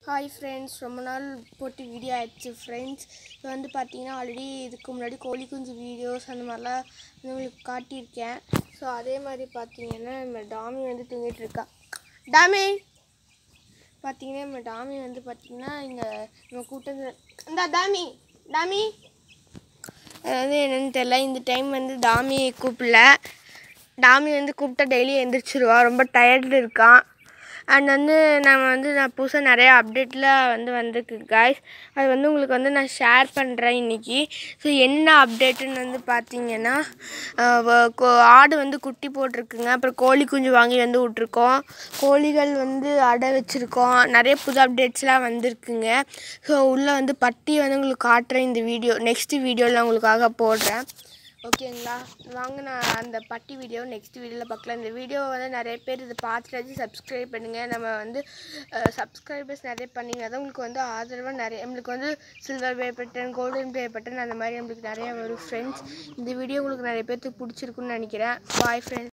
hi friends ரொம்ப நாள் போட்டு வீடியோ ஆயிடுச்சு ஃப்ரெண்ட்ஸ் இப்போ வந்து பார்த்தீங்கன்னா ஆல்ரெடி இதுக்கு முன்னாடி கோழி குஞ்சு வீடியோஸ் அந்த மாதிரிலாம் வந்து உங்களுக்கு காட்டியிருக்கேன் ஸோ அதே மாதிரி பார்த்தீங்கன்னா நம்ம டாமி வந்து தூங்கிட்டு இருக்கா டாமி பார்த்தீங்கன்னா நம்ம டாமி வந்து பார்த்தீங்கன்னா இங்கே நம்ம கூட்டத்தில் இந்த டாமி டாமி அதாவது என்னன்னு தெரியல இந்த டைம் வந்து டாமியை கூப்பிடல டாமி வந்து கூப்பிட்டா டெய்லி எந்திரிச்சிருவா ரொம்ப டயர்டில் இருக்கான் அண்ட் வந்து நம்ம வந்து நான் புதுசாக நிறைய அப்டேட்லாம் வந்து வந்திருக்கு காய்ஸ் அது வந்து உங்களுக்கு வந்து நான் ஷேர் பண்ணுறேன் இன்றைக்கி ஸோ என்ன அப்டேட்டுன்னு வந்து பார்த்தீங்கன்னா அஹ் வ- கோ- ஆடு வந்து குட்டி போட்டிருக்குங்க அப்புறம் கோழி குஞ்சு வாங்கி வந்து விட்ருக்கோம் கோழிகள் வந்து அடை வச்சுருக்கோம் நிறைய புது அப்டேட்ஸ்லாம் வந்திருக்குங்க ஸோ உள்ளே வந்து பட்டி வந்து உங்களுக்கு காட்டுறேன் இந்த வீடியோ நெக்ஸ்ட் வீடியோவில் உங்களுக்காக போடுறேன் ஓகேங்களா வாங்க நான் அந்த பட்டி வீடியோ நெக்ஸ்ட் வீடியோவில் பார்க்கலாம் இந்த வீடியோ வந்து நிறைய பேர் இதை பார்த்துட்டு சப்ஸ்கிரைப் பண்ணுங்கள் நம்ம வந்து சப்ஸ்கிரைபர்ஸ் நிறைய பண்ணிங்க தான் உங்களுக்கு வந்து ஆதரவாக நிறைய நம்மளுக்கு வந்து silver play button golden play button அந்த மாதிரி நம்மளுக்கு நிறைய வரும் ஃப்ரெண்ட்ஸ் இந்த வீடியோ உங்களுக்கு நிறைய பேர்த்துக்கு பிடிச்சிருக்குன்னு நினைக்கிறேன் பாய் ஃப்ரெண்ட்ஸ்